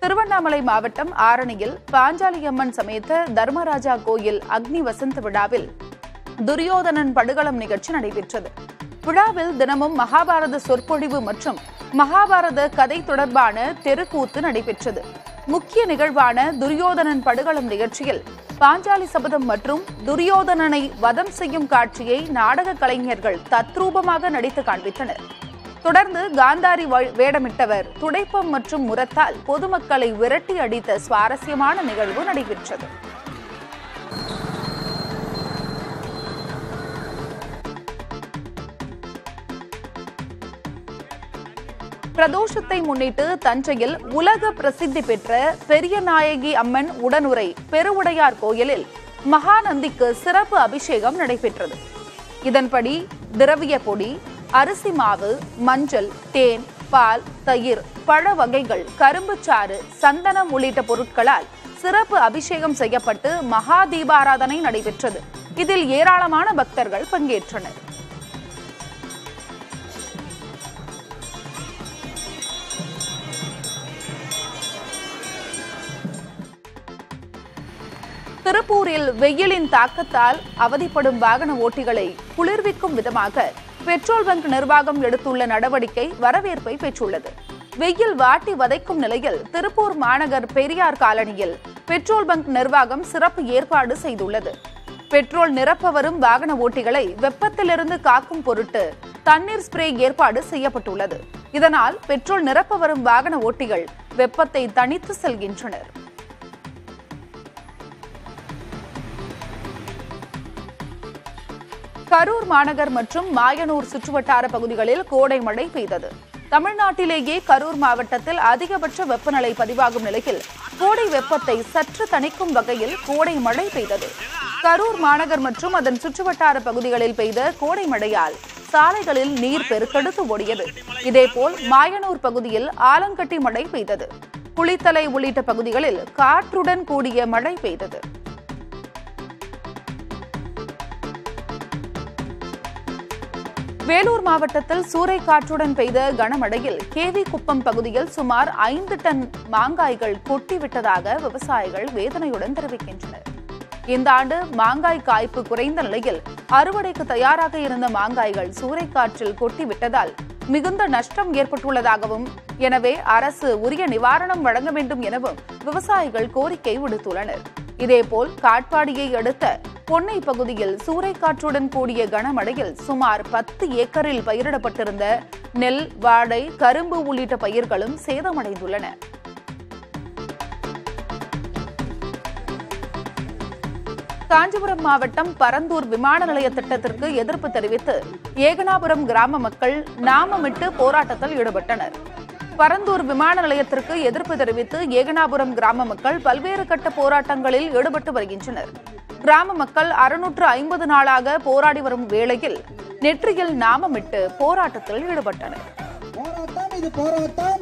திருவண்ணாமலை மாவட்டம் ஆரணியில் பாஞ்சாலியம்மன் சமேத தர்மராஜா கோயில் அக்னி வசந்த விழாவில் துரியோதனன் படுகளம் நிகழ்ச்சி நடைபெற்றது விழாவில் தினமும் மகாபாரத சொற்பொழிவு மற்றும் மகாபாரத கதை தொடர்பான தெருக்கூத்து நடைபெற்றது முக்கிய நிகழ்வான துரியோதனன் படுகளம் நிகழ்ச்சியில் பாஞ்சாலி சபதம் மற்றும் துரியோதனனை வதம் செய்யும் காட்சியை நாடக கலைஞர்கள் தத்ரூபமாக நடித்து காண்பித்தனர் தொடர்ந்து காந்தாரி வ- வேடமிட்டவர் துடைப்பம் மற்றும் முரத்தால் பொதுமக்களை விரட்டி அடித்த சுவாரஸ்யமான நிகழ்வு நடைபெற்றது பிரதோஷத்தை முன்னிட்டு தஞ்சையில் உலக பிரசித்தி பெற்ற பெரிய நாயகி அம்மன் உடனுரை பெருவுடையார் கோயிலில் மகாநந்திக்கு சிறப்பு அபிஷேகம் நடைபெற்றது இதன்படி திரவிய பொடி அரிசி மாவு மஞ்சள் தேன் பால் தயிர் பழ வகைகள் கரும்புச்சாறு சந்தனம் உள்ளிட்ட பொருட்களால் சிறப்பு அபிஷேகம் செய்யப்பட்டு மகா தீபாராதனை நடைபெற்றது இதில் ஏராளமான பக்தர்கள் பங்கேற்றனர் திருப்பூரில் வெயிலின் தாக்கத்தால் அவதிப்படும் வாகன ஓட்டிகளை குளிர்விக்கும் விதமாக பெட்ரோல் பங்க் நிர்வாகம் எடுத்துள்ள நடவடிக்கை வரவேற்பை பெற்றுள்ளது வெயில் வாட்டி வதைக்கும் நிலையில் திருப்பூர் மாநகர் பெரியார் காலனியில் பெட்ரோல் பங்க் நிர்வாகம் சிறப்பு ஏற்பாடு செய்துள்ளது பெட்ரோல் நிரப்ப வரும் வாகன ஓட்டிகளை வெப்பத்திலிருந்து காக்கும் பொருட்டு தண்ணீர் ஸ்ப்ரே ஏற்பாடு செய்யப்பட்டுள்ளது இதனால் பெட்ரோல் நிரப்ப வரும் வாகன ஓட்டிகள் வெப்பத்தை தணித்து செல்கின்றனர் கரூர் மாநகர் மற்றும் மாயனூர் சுற்றுவட்டார பகுதிகளில் கோடை மழை பெய்தது தமிழ்நாட்டிலேயே கரூர் மாவட்டத்தில் அதிகபட்ச வெப்பநிலை பதிவாகும் நிலையில் கோடை வெப்பத்தை சற்று தணிக்கும் வகையில் கோடை மழை பெய்தது கரூர் மாநகர் மற்றும் அதன் சுற்றுவட்டார பகுதிகளில் பெய்த கோடை மழையால் சாலைகளில் நீர் பெருக்கெடுத்து ஓடியது இதேபோல் மாயனூர் பகுதியில் ஆலங்கட்டி மழை பெய்தது குளித்தலை உள்ளிட்ட பகுதிகளில் காற்றுடன் கூடிய மழை பெய்தது வேலூர் மாவட்டத்தில் சூறைக்காற்றுடன் பெய்த கனமழையில் கேவி குப்பம் பகுதியில் சுமார் ஐந்து டன் மாங்காய்கள் கொட்டிவிட்டதாக விவசாயிகள் வேதனையுடன் தெரிவிக்கின்றனர் இந்த ஆண்டு மாங்காய் காய்ப்பு குறைந்த நிலையில் அறுவடைக்கு தயாராக இருந்த மாங்காய்கள் சூறைக்காற்றில் கொட்டிவிட்டதால் மிகுந்த நஷ்டம் ஏற்பட்டுள்ளதாகவும் எனவே அரசு உரிய நிவாரணம் வழங்க வேண்டும் எனவும் விவசாயிகள் கோரிக்கை விடுத்துள்ளனர் இதேபோல் காட்பாடியை அடுத்த பொன்னை பகுதியில் சூறைக்காற்றுடன் கூடிய கனமழையில் சுமார் பத்து ஏக்கரில் பயிரிடப்பட்டிருந்த நெல் வாழை கரும்பு உள்ளிட்ட பயிர்களும் சேதமடைந்துள்ளன காஞ்சிபுரம் மாவட்டம் பரந்தூர் விமான நிலைய திட்டத்திற்கு எதிர்ப்பு தெரிவித்து ஏகனாபுரம் கிராம மக்கள் நாமமிட்டு போராட்டத்தில் ஈடுபட்டனர் பரந்தூர் விமான நிலையத்திற்கு எதிர்ப்பு தெரிவித்து ஏகனாபுரம் கிராம மக்கள் பல்வேறு கட்ட போராட்டங்களில் ஈடுபட்டு வருகின்றனர் கிராம மக்கள் அறுநூற்று ஐம்பது நாளாக போராடி வரும் வேளையில் நெற்றியில் நாமமிட்டு போராட்டத்தில் ஈடுபட்டனர் போராட்டம் இது போராட்டம்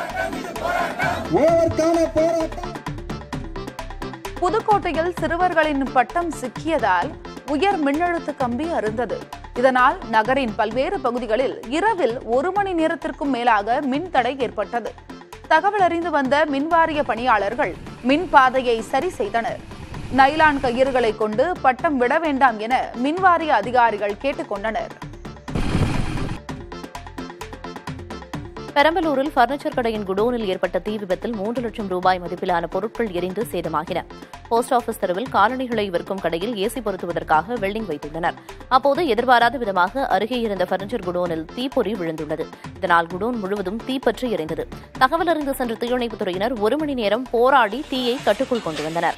ஓவர்கான போராட்டம் புதுக்கோட்டையில் சிறுவர்களின் பட்டம் சிக்கியதால் உயர் மின்னழுத்த கம்பி அருந்தது இதனால் நகரின் பல்வேறு பகுதிகளில் இரவில் ஒரு மணி நேரத்திற்கும் மேலாக மின் தடை ஏற்பட்டது தகவல் அறிந்து வந்த மின்வாரிய பணியாளர்கள் மின் பாதையை சரி செய்தனர் நைலான் கயிறுகளை கொண்டு பட்டம் விட வேண்டாம் என மின்வாரிய அதிகாரிகள் கேட்டுக்கொண்டனர் பெரம்பலூரில் பர்னிச்சர் கடையின் குடோனில் ஏற்பட்ட தீ விபத்தில் மூன்று லட்சம் ரூபாய் மதிப்பிலான பொருட்கள் எரிந்து சேதமாகின போஸ்ட் ஆபீஸ் தெருவில் காலணிகளை விற்கும் கடையில் ஏசி பொருத்துவதற்காக வெல்டிங் வைத்துள்ளனர் அப்போது எதிர்பாராத விதமாக அருகே இருந்த பர்னிச்சர் குடோனில் தீப்பொறி விழுந்துள்ளது இதனால் குடோன் முழுவதும் தீப்பற்றி எரிந்தது தகவல் அறிந்து சென்ற தீயணைப்புத் துறையினர் ஒரு மணி நேரம் போராடி தீயை கட்டுக்குள் கொண்டு வந்தனர்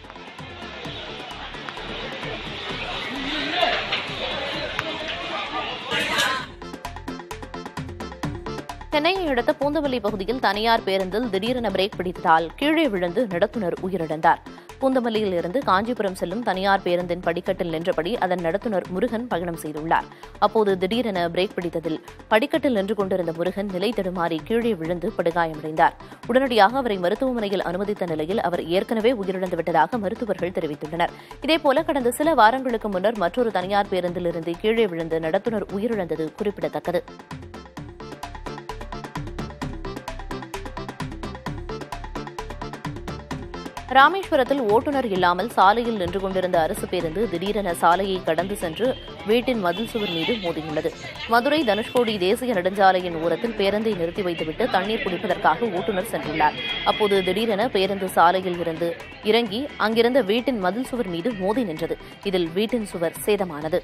சென்னையை அடுத்த பூந்தமல்லி பகுதியில் தனியார் பேருந்தில் திடீரென பிரேக் பிடித்ததால் கீழே விழுந்து நடத்துனர் உயிரிழந்தார் பூந்தமல்லியில் இருந்து காஞ்சிபுரம் செல்லும் தனியார் பேருந்தின் படிக்கட்டில் நின்றபடி அதன் நடத்துனர் முருகன் பயணம் செய்துள்ளார் அப்போது திடீரென பிரேக் பிடித்ததில் படிக்கட்டில் நின்று கொண்டிருந்த முருகன் நிலை தடுமாறி கீழே விழுந்து படுகாயமடைந்தார் உடனடியாக அவரை மருத்துவமனையில் அனுமதித்த நிலையில் அவர் ஏற்கனவே உயிரிழந்து விட்டதாக மருத்துவர்கள் தெரிவித்துள்ளனர் இதேபோல கடந்த சில வாரங்களுக்கு முன்னர் மற்றொரு தனியார் பேருந்தில் இருந்து கீழே விழுந்து நடத்துனர் உயிரிழந்தது குறிப்பிடத்தக்கது ராமேஸ்வரத்தில் ஓட்டுநர் இல்லாமல் சாலையில் நின்று கொண்டிருந்த அரசு பேருந்து திடீரென சாலையை கடந்து சென்று வீட்டின் மதில் சுவர் மீது மோதியுள்ளது மதுரை தனுஷ்கோடி தேசிய நெடுஞ்சாலையின் ஓரத்தில் பேருந்தை நிறுத்தி வைத்துவிட்டு தண்ணீர் குடிப்பதற்காக ஓட்டுநர் சென்றுள்ளார் அப்போது திடீரென பேருந்து சாலையில் இருந்து இறங்கி அங்கிருந்த வீட்டின் மதில் சுவர் மீது மோதி நின்றது இதில் வீட்டின் சுவர் சேதமானது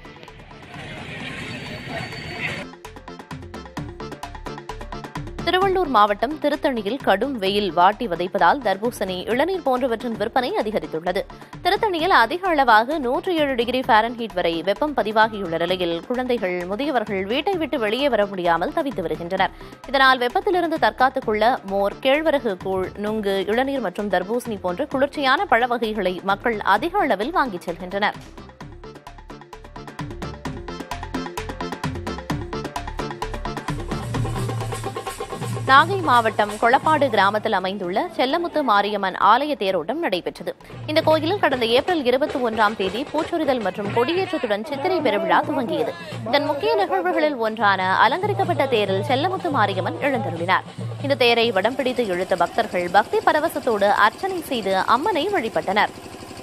திருவள்ளூர் மாவட்டம் திருத்தணியில் கடும் வெயில் வாட்டி வதைப்பதால் தர்பூசணி இளநீர் போன்றவற்றின் விற்பனை அதிகரித்துள்ளது திருத்தணியில் அதிக அளவாக நூற்றி ஏழு டிகிரி ஃபாரன்ஹீட் வரை வெப்பம் பதிவாகியுள்ள நிலையில் குழந்தைகள் முதியவர்கள் வீட்டை விட்டு வெளியே வர முடியாமல் தவித்து வருகின்றனர் இதனால் வெப்பத்திலிருந்து தற்காத்துக் கொள்ள மோர் கேழ்வரகு கூழ் நுங்கு இளநீர் மற்றும் தர்பூசணி போன்ற குளிர்ச்சியான பழ வகைகளை மக்கள் அதிக அளவில் வாங்கிச் செல்கின்றனர் நாகை மாவட்டம் கொளப்பாடு கிராமத்தில் அமைந்துள்ள செல்லமுத்து மாரியம்மன் ஆலய தேரோட்டம் நடைபெற்றது இந்த கோயிலில் கடந்த ஏப்ரல் இருபத்தி ஒன்றாம் தேதி பூச்சொரிதல் மற்றும் கொடியேற்றத்துடன் சித்திரை பெருவிழா துவங்கியது இதன் முக்கிய நிகழ்வுகளில் ஒன்றான அலங்கரிக்கப்பட்ட தேரில் செல்லமுத்து மாரியம்மன் எழுந்தருளினார் இந்த தேரை வடம் பிடித்து இழுத்த பக்தர்கள் பக்தி பரவசத்தோடு அர்ச்சனை செய்து அம்மனை வழிபட்டனர்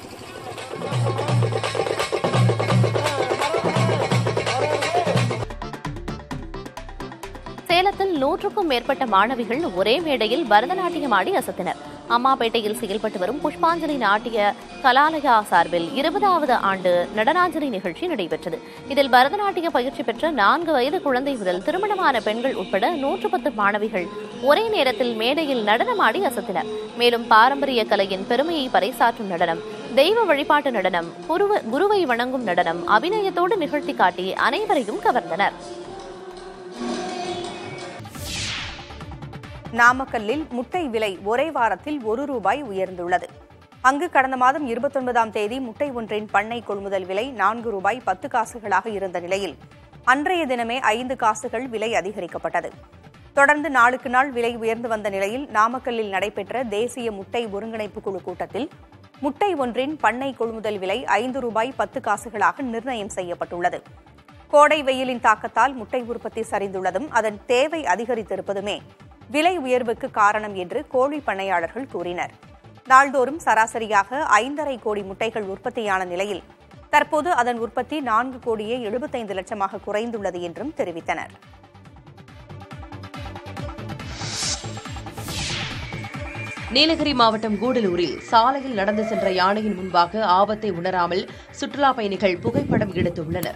சேலத்தில் நூற்றுக்கும் மேற்பட்ட மாணவிகள் ஒரே மேடையில் பரதநாட்டியம் ஆடி அசத்தினர் அம்மாப்பேட்டையில் செயல்பட்டு வரும் புஷ்பாஞ்சலி நாட்டிய கலாலயா சார்பில் இருபதாவது ஆண்டு நடனாஞ்சலி நிகழ்ச்சி நடைபெற்றது இதில் பரதநாட்டிய பயிற்சி பெற்ற நான்கு வயது குழந்தை முதல் திருமணமான பெண்கள் உட்பட நூற்று பத்து மாணவிகள் ஒரே நேரத்தில் மேடையில் நடனமாடி அசத்தினர் மேலும் பாரம்பரிய கலையின் பெருமையை பறைசாற்றும் நடனம் தெய்வ வழிபாட்டு நடனம் குருவ- குருவை வணங்கும் நடனம் அபிநயத்தோடு நிகழ்த்தி காட்டி அனைவரையும் கவர்ந்தனர் நாமக்கல்லில் முட்டை விலை ஒரே வாரத்தில் ஒரு ரூபாய் உயர்ந்துள்ளது அங்கு கடந்த மாதம் இருபத்தொன்பதாம் தேதி முட்டை ஒன்றின் பண்ணை கொள்முதல் விலை நான்கு ரூபாய் பத்து காசுகளாக இருந்த நிலையில் அன்றைய தினமே ஐந்து காசுகள் விலை அதிகரிக்கப்பட்டது தொடர்ந்து நாளுக்கு நாள் விலை உயர்ந்து வந்த நிலையில் நாமக்கல்லில் நடைபெற்ற தேசிய முட்டை ஒருங்கிணைப்பு குழு கூட்டத்தில் முட்டை ஒன்றின் பண்ணை கொள்முதல் விலை ஐந்து ரூபாய் பத்து காசுகளாக நிர்ணயம் செய்யப்பட்டுள்ளது கோடை வெயிலின் தாக்கத்தால் முட்டை உற்பத்தி சரிந்துள்ளதும் அதன் தேவை அதிகரித்திருப்பதுமே விலை உயர்வுக்கு காரணம் என்று கோழி பண்ணையாளர்கள் கூறினர் நாள்தோறும் சராசரியாக ஐந்தரை கோடி முட்டைகள் உற்பத்தியான நிலையில் தற்போது அதன் உற்பத்தி நான்கு கோடியே எழுபத்தைந்து லட்சமாக குறைந்துள்ளது என்றும் தெரிவித்தனர் நீலகிரி மாவட்டம் கூடலூரில் சாலையில் நடந்து சென்ற யானையின் முன்பாக ஆபத்தை உணராமல் சுற்றுலா பயணிகள் புகைப்படம் எடுத்துள்ளனர்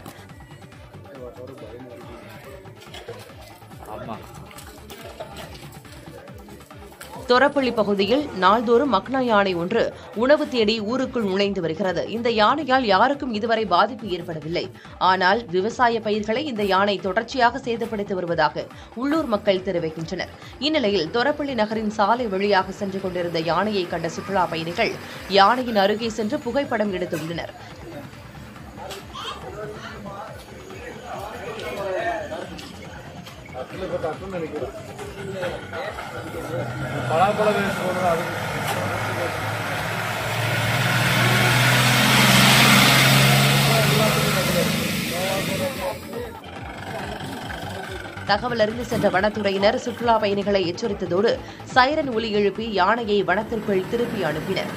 தொரப்பள்ளி பகுதியில் நாள்தோறும் மக்னா யானை ஒன்று உணவு தேடி ஊருக்குள் நுழைந்து வருகிறது இந்த யானையால் யாருக்கும் இதுவரை பாதிப்பு ஏற்படவில்லை ஆனால் விவசாய பயிர்களை இந்த யானை தொடர்ச்சியாக சேதப்படுத்தி வருவதாக உள்ளூர் மக்கள் தெரிவிக்கின்றனர் இந்நிலையில் தொரப்பள்ளி நகரின் சாலை வழியாக சென்று கொண்டிருந்த யானையை கண்ட சுற்றுலா பயணிகள் யானையின் அருகே சென்று புகைப்படம் எடுத்துள்ளனர் தகவல் அறிந்து சென்ற வனத்துறையினர் சுற்றுலா பயணிகளை எச்சரித்ததோடு சைரன் ஒலி எழுப்பி யானையை வனத்திற்குள் திருப்பி அனுப்பினர்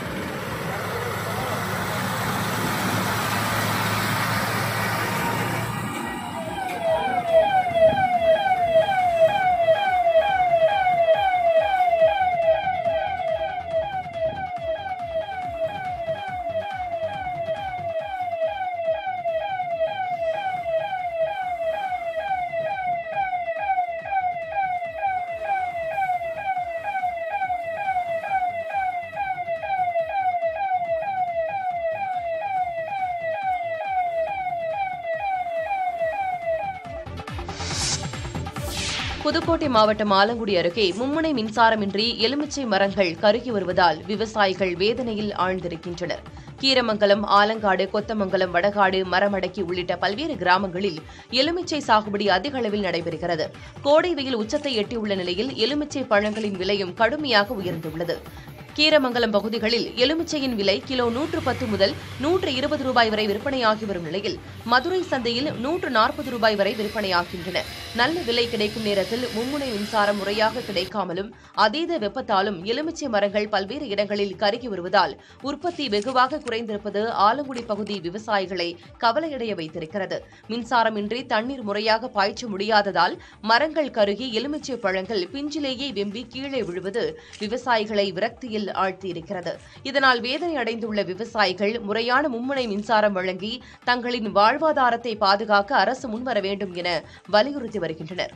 புதுக்கோட்டை மாவட்டம் ஆலங்குடி அருகே மும்முனை மின்சாரமின்றி எலுமிச்சை மரங்கள் கருகி வருவதால் விவசாயிகள் வேதனையில் ஆழ்ந்திருக்கின்றனர் கீரமங்கலம் ஆலங்காடு கொத்தமங்கலம் வடகாடு மரமடக்கி உள்ளிட்ட பல்வேறு கிராமங்களில் எலுமிச்சை சாகுபடி அதிக அளவில் நடைபெறுகிறது கோடை வெயில் உச்சத்தை எட்டியுள்ள நிலையில் எலுமிச்சை பழங்களின் விலையும் கடுமையாக உயர்ந்துள்ளது கீரமங்கலம் பகுதிகளில் எலுமிச்சையின் விலை கிலோ நூற்று பத்து முதல் நூற்று இருபது ரூபாய் வரை விற்பனையாகி வரும் நிலையில் மதுரை சந்தையில் நூற்று நாற்பது ரூபாய் வரை விற்பனையாகின்றன நல்ல விலை கிடைக்கும் நேரத்தில் மும்முனை மின்சாரம் முறையாக கிடைக்காமலும் அதீத வெப்பத்தாலும் எலுமிச்சை மரங்கள் பல்வேறு இடங்களில் கருகி வருவதால் உற்பத்தி வெகுவாக குறைந்திருப்பது ஆலங்குடி பகுதி விவசாயிகளை கவலையடைய வைத்திருக்கிறது மின்சாரமின்றி தண்ணீர் முறையாக பாய்ச்ச முடியாததால் மரங்கள் கருகி எலுமிச்சை பழங்கள் பிஞ்சிலேயே வெம்பி கீழே விழுவது விவசாயிகளை விரக்தியில் ஆழ்த்தியிருக்கிறது இதனால் வேதனை அடைந்துள்ள விவசாயிகள் முறையான மும்முனை மின்சாரம் வழங்கி தங்களின் வாழ்வாதாரத்தை பாதுகாக்க அரசு முன்வர வேண்டும் என வலியுறுத்தி வருகின்றனர்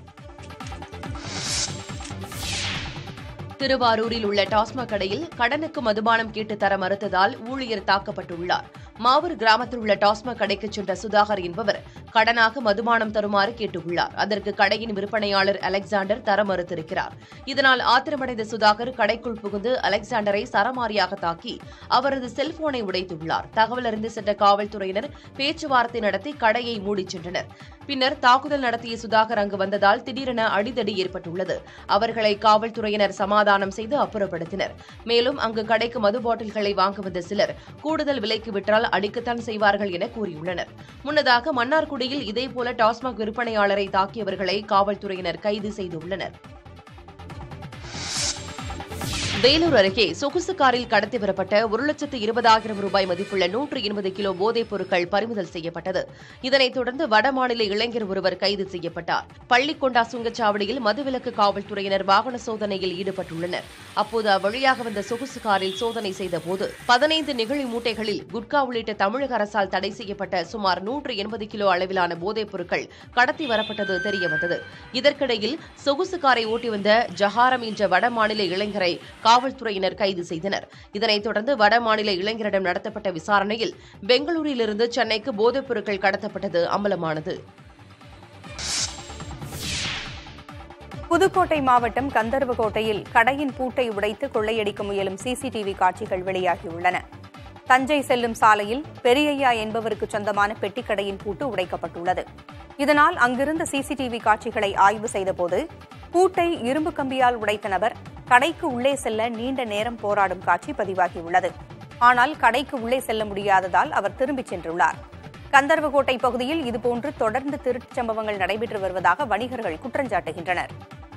திருவாரூரில் உள்ள டாஸ்மாக் கடையில் கடனுக்கு மதுபானம் கேட்டு தர மறுத்ததால் ஊழியர் தாக்கப்பட்டுள்ளார் மாவூர் கிராமத்தில் உள்ள டாஸ்மாக் கடைக்கு சென்ற சுதாகர் என்பவர் கடனாக மதுபானம் தருமாறு கேட்டுள்ளார் அதற்கு கடையின் விற்பனையாளர் அலெக்சாண்டர் தர மறுத்திருக்கிறார் இதனால் ஆத்திரமடைந்த சுதாகர் கடைக்குள் புகுந்து அலெக்சாண்டரை சரமாரியாக தாக்கி அவரது செல்போனை உடைத்துள்ளார் தகவல் அறிந்து சென்ற காவல்துறையினர் பேச்சுவார்த்தை நடத்தி கடையை மூடிச் சென்றனர் பின்னர் தாக்குதல் நடத்திய சுதாகர் அங்கு வந்ததால் திடீரென அடிதடி ஏற்பட்டுள்ளது அவர்களை காவல்துறையினர் சமாதானம் செய்து அப்புறப்படுத்தினர் மேலும் அங்கு கடைக்கு மது பாட்டில்களை வாங்க வந்த சிலர் கூடுதல் விலைக்கு விற்றால் அடிக்கத்தான் செய்வார்கள் என கூறியுள்ளனர் முன்னதாக மன்னார்குடியில் இதேபோல டாஸ்மாக் விற்பனையாளரை தாக்கியவர்களை காவல்துறையினர் கைது செய்துள்ளனர் வேலூர் அருகே சொகுசு காரில் கடத்தி வரப்பட்ட ஒரு லட்சத்து இருபதாயிரம் ரூபாய் மதிப்புள்ள நூற்று எண்பது கிலோ போதைப் பொருட்கள் பறிமுதல் செய்யப்பட்டது இதனைத் தொடர்ந்து வடமாநில இளைஞர் ஒருவர் கைது செய்யப்பட்டார் பள்ளிக்கொண்டா சுங்கச்சாவடியில் மதுவிலக்கு காவல்துறையினர் வாகன சோதனையில் ஈடுபட்டுள்ளனர் அப்போது அவ்வழியாக வந்த சொகுசு காரில் சோதனை செய்தபோது பதினைந்து நெகிழி மூட்டைகளில் குட்கா உள்ளிட்ட தமிழக அரசால் தடை செய்யப்பட்ட சுமார் நூற்று எண்பது கிலோ அளவிலான போதைப் பொருட்கள் கடத்தி வரப்பட்டது தெரியவந்தது இதற்கிடையில் சொகுசு காரை ஓட்டி வந்த ஜஹாரம் என்ற வடமாநில இளைஞரை காவல்துறையினர் கைது செய்தனர் இதனைத் தொடர்ந்து வடமாநில இளைஞரிடம் நடத்தப்பட்ட விசாரணையில் பெங்களூரிலிருந்து சென்னைக்கு போதைப் பொருட்கள் கடத்தப்பட்டது அம்பலமானது புதுக்கோட்டை மாவட்டம் கந்தர்வகோட்டையில் கடையின் பூட்டை உடைத்து கொள்ளையடிக்க முயலும் சிசிடிவி காட்சிகள் வெளியாகியுள்ளன தஞ்சை செல்லும் சாலையில் பெரியய்யா என்பவருக்கு சொந்தமான பெட்டிக்கடையின் பூட்டு உடைக்கப்பட்டுள்ளது இதனால் அங்கிருந்த சிசிடிவி காட்சிகளை ஆய்வு செய்தபோது பூட்டை இரும்பு கம்பியால் உடைத்த நபர் கடைக்கு உள்ளே செல்ல நீண்ட நேரம் போராடும் காட்சி பதிவாகியுள்ளது ஆனால் கடைக்கு உள்ளே செல்ல முடியாததால் அவர் திரும்பிச் சென்றுள்ளார் கந்தர்வகோட்டை பகுதியில் இதுபோன்று தொடர்ந்து திருட்டுச் சம்பவங்கள் நடைபெற்று வருவதாக வணிகர்கள் குற்றஞ்சாட்டுகின்றனர்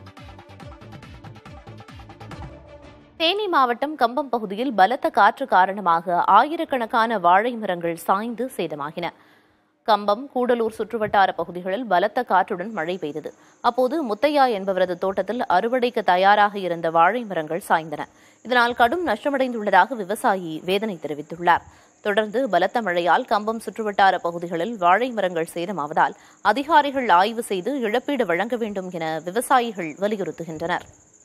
தேனி மாவட்டம் கம்பம் பகுதியில் பலத்த காற்று காரணமாக ஆயிரக்கணக்கான வாழை மரங்கள் சாய்ந்து சேதமாகின கம்பம் கூடலூர் சுற்றுவட்டார பகுதிகளில் பலத்த காற்றுடன் மழை பெய்தது அப்போது முத்தையா என்பவரது தோட்டத்தில் அறுவடைக்கு தயாராக இருந்த வாழை மரங்கள் சாய்ந்தன இதனால் கடும் நஷ்டமடைந்துள்ளதாக விவசாயி வேதனை தெரிவித்துள்ளார் தொடர்ந்து பலத்த மழையால் கம்பம் சுற்றுவட்டார பகுதிகளில் வாழை மரங்கள் சேதமாவதால் அதிகாரிகள் ஆய்வு செய்து இழப்பீடு வழங்க வேண்டும் என விவசாயிகள் வலியுறுத்துகின்றனர்